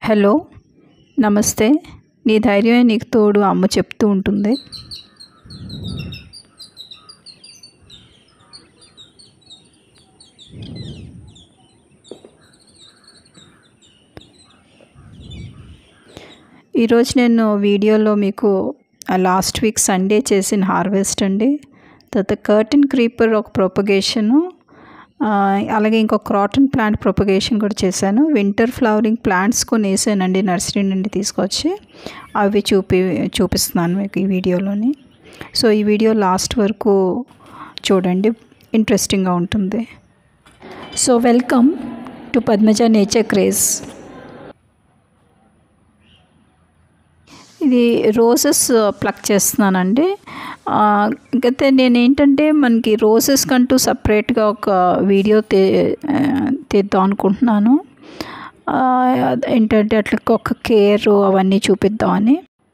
hello నమస్తే నీ ధైర్యమే నీకు తోడు అమ్మ చెప్తూ ఉంటుంది ఈరోజు నేను వీడియోలో మీకు లాస్ట్ వీక్ సండే చేసిన హార్వెస్ట్ అండి తర్వాత కర్టన్ క్రీపర్ ఒక ప్రొపగేషను అలాగే ఇంకొక క్రాటన్ ప్లాంట్ ప్రొపగేషన్ కూడా చేశాను వింటర్ ఫ్లవరింగ్ ప్లాంట్స్ కొన్ని వేసానండి నర్సరీ నుండి తీసుకొచ్చి అవి చూపి చూపిస్తున్నాను మీకు ఈ వీడియోలోని సో ఈ వీడియో లాస్ట్ వరకు చూడండి ఇంట్రెస్టింగ్గా ఉంటుంది so welcome to Padmaja nature craze ఇది రోజెస్ ప్లక్ చేస్తున్నానండి ఇంకైతే నేను ఏంటంటే మనకి రోజెస్ కంటూ సపరేట్గా ఒక వీడియో తే తీద్దాం అనుకుంటున్నాను ఏంటంటే అట్లా ఒక కేర్ అవన్నీ చూపిద్దామని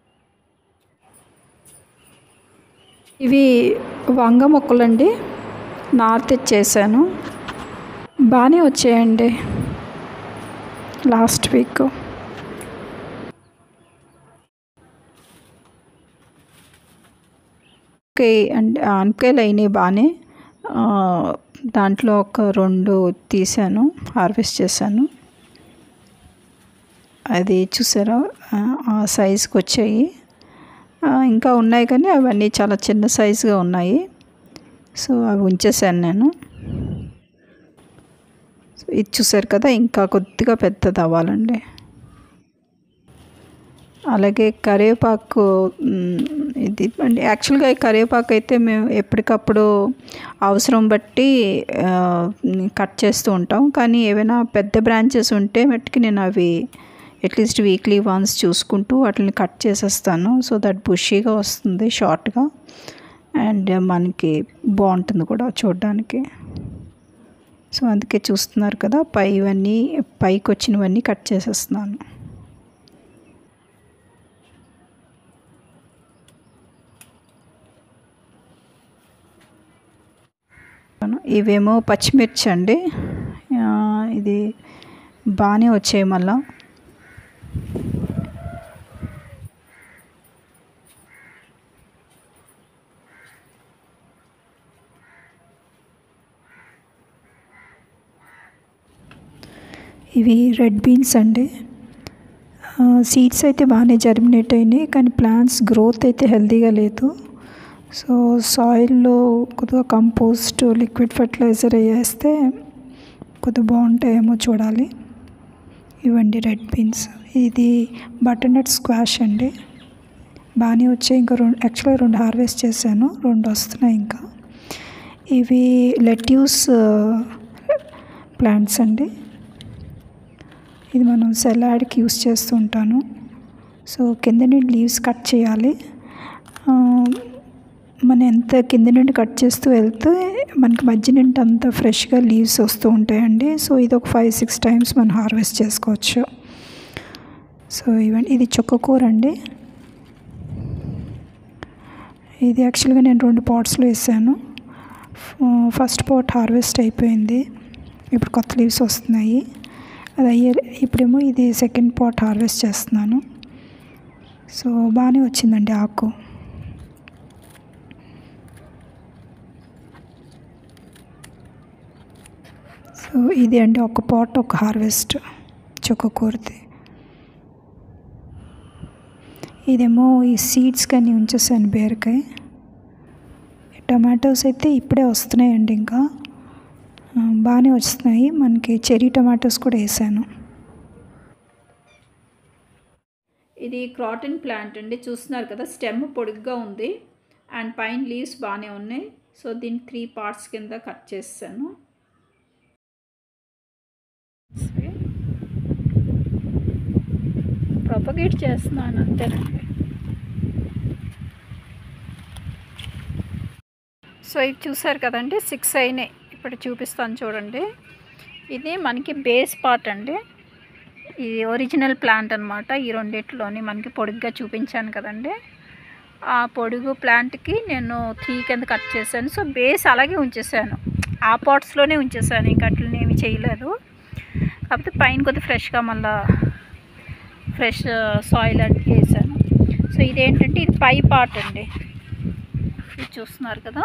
ఇవి వంగ మొక్కలండి నార్ తెచ్చేసాను బాగానే వచ్చాయండి లాస్ట్ వీక్ ఓకే అండ్ ఆనపకాయలు అయినాయి బాగానే దాంట్లో ఒక రెండు తీసాను హార్వెస్ట్ చేశాను అది చూసారా ఆ సైజుకి వచ్చాయి ఇంకా ఉన్నాయి కానీ అవన్నీ చాలా చిన్న సైజుగా ఉన్నాయి సో అవి ఉంచేసాను నేను ఇది చూసారు కదా ఇంకా కొద్దిగా పెద్దది అవ్వాలండి అలాగే కరివేపాకు ఇది అంటే యాక్చువల్గా ఈ కరివేపాకు అయితే మేము ఎప్పటికప్పుడు అవసరం బట్టి కట్ చేస్తూ ఉంటాం కానీ ఏవైనా పెద్ద బ్రాంచెస్ ఉంటే మట్టుకి నేను అవి అట్లీస్ట్ వీక్లీ వన్స్ చూసుకుంటూ వాటిని కట్ చేసేస్తాను సో దట్ బుషీగా వస్తుంది షార్ట్గా అండ్ మనకి బాగుంటుంది కూడా చూడడానికి సో అందుకే చూస్తున్నారు కదా పై ఇవన్నీ పైకి వచ్చినవన్నీ కట్ చేసేస్తున్నాను ఇవేమో పచ్చిమిర్చి అండి ఇది బాగానే వచ్చాయి మళ్ళా ఇవి రెడ్ బీన్స్ అండి సీడ్స్ అయితే బాగానే జర్మినేట్ అయినాయి కానీ ప్లాంట్స్ గ్రోత్ అయితే హెల్తీగా లేదు సో సాయిల్లో కొద్దిగా కంపోస్ట్ లిక్విడ్ ఫర్టిలైజర్ వేస్తే కొద్దిగా బాగుంటాయేమో చూడాలి ఇవ్వండి రెడ్ బీన్స్ ఇది బటర్నట్ స్క్వాష్ అండి బాగానే వచ్చాయి ఇంకా రెండు యాక్చువల్గా రెండు హార్వెస్ట్ చేశాను రెండు వస్తున్నాయి ఇంకా ఇవి లెట్యూస్ ప్లాంట్స్ అండి ఇది మనం సలాడ్కి యూస్ చేస్తూ ఉంటాను సో కింద నుండి లీవ్స్ కట్ చేయాలి మనం ఎంత కింద నుండి కట్ చేస్తూ వెళ్తే మనకి మధ్య నుండి అంత ఫ్రెష్గా లీవ్స్ వస్తూ ఉంటాయండి సో ఇది ఒక ఫైవ్ సిక్స్ టైమ్స్ మనం హార్వెస్ట్ చేసుకోవచ్చు సో ఇవన్నీ ఇది చుక్కకూర అండి ఇది యాక్చువల్గా నేను రెండు పాట్స్లో వేసాను ఫస్ట్ పాట్ హార్వెస్ట్ అయిపోయింది ఇప్పుడు కొత్త లీవ్స్ వస్తున్నాయి అది అయ్యే ఇప్పుడేమో ఇది సెకండ్ పాట్ హార్వెస్ట్ చేస్తున్నాను సో బాగానే వచ్చిందండి ఆకు సో ఇది అండి ఒక పాట్ ఒక హార్వెస్ట్ చుక్కకూరది ఇదేమో ఈ సీడ్స్ కానీ ఉంచేసాను బీరకాయ టమాటోస్ అయితే ఇప్పుడే వస్తున్నాయండి ఇంకా బాగానే వస్తున్నాయి మనకి చెరీ టమాటోస్ కూడా వేసాను ఇది క్రాటన్ ప్లాంట్ అండి చూస్తున్నారు కదా స్టెమ్ పొడుగ్గా ఉంది అండ్ పైన లీవ్స్ బాగానే ఉన్నాయి సో దీన్ని త్రీ పార్ట్స్ కింద కట్ చేస్తాను ప్రొపగేట్ చేస్తున్నాను అంతేనండి సో ఇది చూసారు కదండి సిక్స్ అయినాయి ఇప్పుడు చూపిస్తాను చూడండి ఇది మనకి బేస్ పార్ట్ అండి ఇది ఒరిజినల్ ప్లాంట్ అనమాట ఈ రెండిట్లోని మనకి పొడుగ్గా చూపించాను కదండి ఆ పొడుగు ప్లాంట్కి నేను త్రీ కింద కట్ చేశాను సో బేస్ అలాగే ఉంచేసాను ఆ పాట్స్లోనే ఉంచేసాను ఇంకా అట్లనే ఏమి చేయలేదు కాకపోతే పైన కొద్దిగా ఫ్రెష్గా మళ్ళీ ఫ్రెష్ సాయిల్ అంటే వేసాను సో ఇదేంటంటే ఇది పై పార్ట్ అండి ఇది చూస్తున్నారు కదా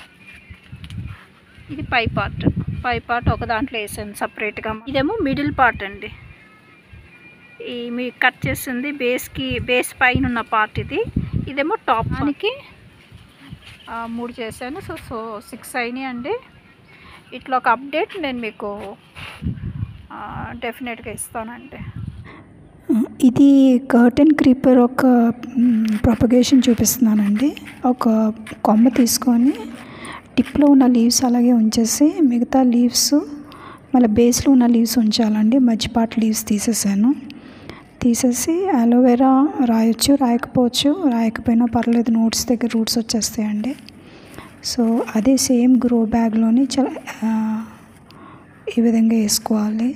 ఇది పై పార్ట్ పై పార్ట్ ఒక దాంట్లో వేసాను సపరేట్గా ఇదేమో మిడిల్ పార్ట్ అండి ఈ మీ కట్ చేసింది బేస్కి బేస్ పైన ఉన్న పార్ట్ ఇది ఇదేమో టాప్ దానికి ఆ, మూడు చేశాను సో సో సిక్స్ అయినాయి అండి ఇట్లా ఒక అప్డేట్ నేను మీకు డెఫినెట్గా ఇస్తానండి ఇది కర్టెన్ క్రీపర్ ఒక ప్రొపగేషన్ చూపిస్తున్నానండి ఒక కొమ్మ తీసుకొని టిప్లో ఉన్న లీవ్స్ అలాగే ఉంచేసి మిగతా లీవ్స్ మళ్ళీ బేస్లో ఉన్న లీవ్స్ ఉంచాలండి మధ్యపాటి లీవ్స్ తీసేసాను తీసేసి అలోవెరా రాయొచ్చు రాయకపోవచ్చు రాయకపోయినా పర్లేదు నోట్స్ దగ్గర రూట్స్ వచ్చేస్తాయండి సో అదే సేమ్ గ్రో బ్యాగ్లోని చాలా ఆ, ఈ విధంగా వేసుకోవాలి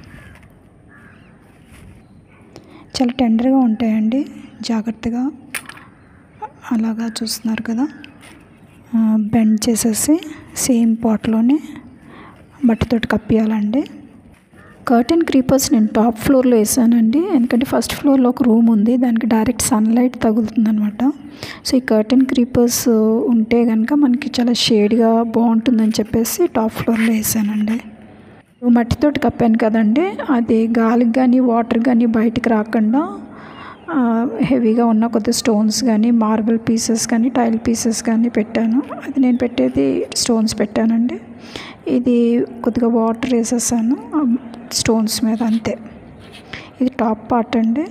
చాలా టెండర్గా ఉంటాయండి జాగ్రత్తగా అలాగా చూస్తున్నారు కదా బెండ్ చేసేసి సేమ్ పాట్లోనే బట్టతోటి కప్పియాలండి కర్టెన్ క్రీపర్స్ నేను టాప్ ఫ్లోర్లో వేసానండి ఎందుకంటే ఫస్ట్ ఫ్లోర్లో ఒక రూమ్ ఉంది దానికి డైరెక్ట్ సన్లైట్ తగులుతుంది అనమాట సో ఈ కర్టెన్ క్రీపర్స్ ఉంటే కనుక మనకి చాలా షేడ్గా బాగుంటుందని చెప్పేసి టాప్ ఫ్లోర్లో వేసానండి మట్టితోటి కప్పాను కదండి అది గాలికి కానీ వాటర్ కానీ బయటికి రాకుండా ఆ, హెవీగా ఉన్న కొద్ది స్టోన్స్ కానీ మార్బుల్ పీసెస్ కానీ టైల్ పీసెస్ కానీ పెట్టాను అది నేను పెట్టేది స్టోన్స్ పెట్టానండి ఇది కొద్దిగా వాటర్ వేసేసాను ఆ స్టోన్స్ మీద అంతే ఇది టాప్ పార్ట్ అండి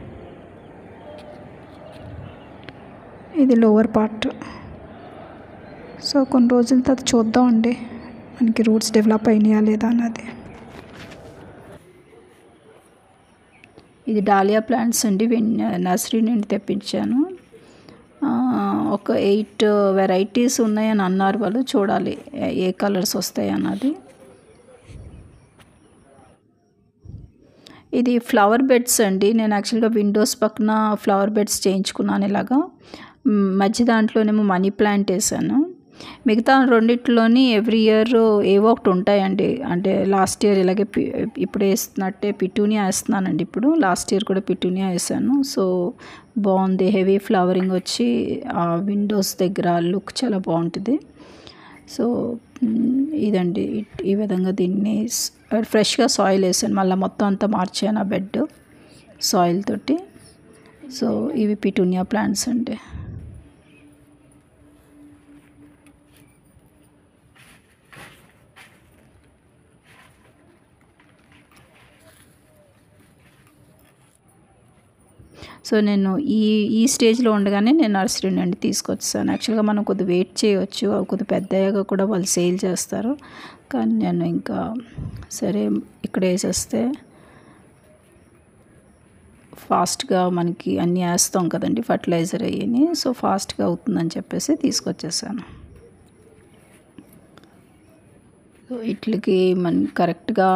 ఇది లోవర్ పార్ట్ సో కొన్ని రోజుల తర్వాత చూద్దామండి మనకి రూట్స్ డెవలప్ అయినాయా లేదా అన్నది ఇది డాలియా ప్లాంట్స్ అండి విన్- నర్సరీ నుండి తెప్పించాను ఆ, ఒక ఎయిట్ వెరైటీస్ ఉన్నాయని అన్నారు వాళ్ళు చూడాలి ఏ- ఏ కలర్స్ వస్తాయి అన్నది ఇది ఫ్లవర్ బెడ్స్ అండి నేను యాక్చువల్గా విండోస్ పక్కన ఫ్లవర్ బెడ్స్ చేయించుకున్నాను ఇలాగా మ్, మధ్య దాంట్లోనేమో మనీ ప్లాంట్ వేసాను మిగతా రెండిట్లోని ఎవ్రీ ఇయర్ ఏవో ఒకటి ఉంటాయండి అంటే లాస్ట్ ఇయర్ ఇలాగే పి- ఇప్పుడు వేస్తున్నట్టే పిటూనియా వేస్తున్నానండి ఇప్పుడు లాస్ట్ ఇయర్ కూడా పిటూనియా వేసాను సో బాగుంది హెవీ ఫ్లవరింగ్ వచ్చి ఆ విండోస్ దగ్గర లుక్ చాలా బాగుంటుంది సో మ్, ఇదండి ఇట్- ఈ విధంగా దీన్ని స్- ఫ్రెష్గా సాయిల్ వేసాను మళ్ళీ మొత్తం అంతా మార్చాను ఆ బెడ్ సాయిల్ తోటి సో ఇవి పిటూనియా ప్లాంట్స్ అండి సో నేను ఈ ఈ స్టేజ్లో ఉండగానే నేను నర్సరీ నుండి తీసుకొచ్చాను యాక్చువల్గా మనం కొద్దిగా వెయిట్ చేయవచ్చు అవి కొద్దిగా పెద్దగా కూడా వాళ్ళు సేల్ చేస్తారు కానీ నేను ఇంకా సరే ఇక్కడ వేసేస్తే ఫాస్ట్గా మనకి అన్నీ వేస్తాం కదండి ఫర్టిలైజర్ అయ్యని సో ఫాస్ట్గా అవుతుందని చెప్పేసి తీసుకొచ్చేసాను సో ఇట్లకి మన కరెక్ట్గా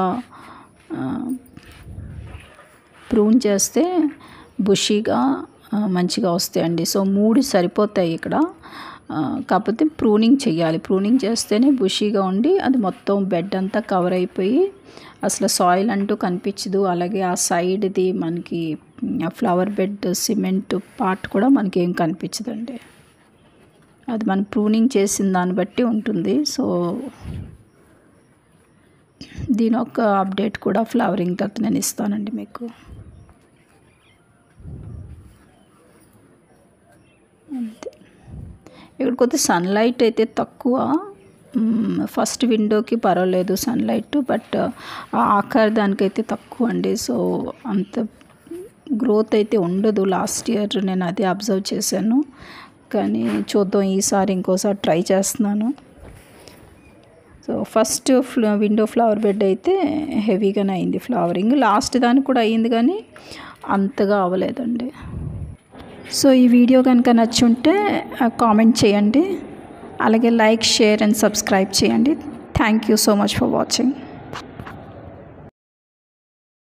ప్రూన్ చేస్తే బుషీగా ఆ, మంచిగా వస్తాయండి సో మూడు సరిపోతాయి ఇక్కడ ఆ, కాకపోతే ప్రూనింగ్ చేయాలి ప్రూనింగ్ చేస్తేనే బుషీగా ఉండి అది మొత్తం బెడ్ అంతా కవర్ అయిపోయి అసలు సాయిల్ అంటూ కనిపించదు అలాగే ఆ సైడ్ది మనకి ఫ్లవర్ బెడ్ సిమెంట్ పార్ట్ కూడా మనకి ఏం కనిపించదండి అది మనం ప్రూనింగ్ చేసిన దాన్ని బట్టి ఉంటుంది సో దీని ఒక అప్డేట్ కూడా ఫ్లవరింగ్ తర్వాత నేను ఇస్తానండి మీకు అంతే ఇక్కడ కొద్దిగా సన్లైట్ అయితే తక్కువ మ్మ్, ఫస్ట్ విండోకి పర్వాలేదు సన్లైట్ బట్ ఆ ఆకార్ దానికైతే తక్కువ అండి సో అంత గ్రోత్ అయితే ఉండదు లాస్ట్ ఇయర్ నేను అదే అబ్జర్వ్ చేశాను కానీ చూద్దాం ఈసారి ఇంకోసారి ట్రై చేస్తున్నాను సో ఫస్ట్ ఫ్ల విండో ఫ్లవర్ బెడ్ అయితే హెవీగానే అయింది ఫ్లవరింగ్ లాస్ట్ దానికి కూడా అయ్యింది కానీ అంతగా అవ్వలేదండి సో ఈ వీడియో కనుక నచ్చుంటే కామెంట్ చేయండి అలాగే లైక్ షేర్ అండ్ సబ్స్క్రైబ్ చేయండి thank you so much for watching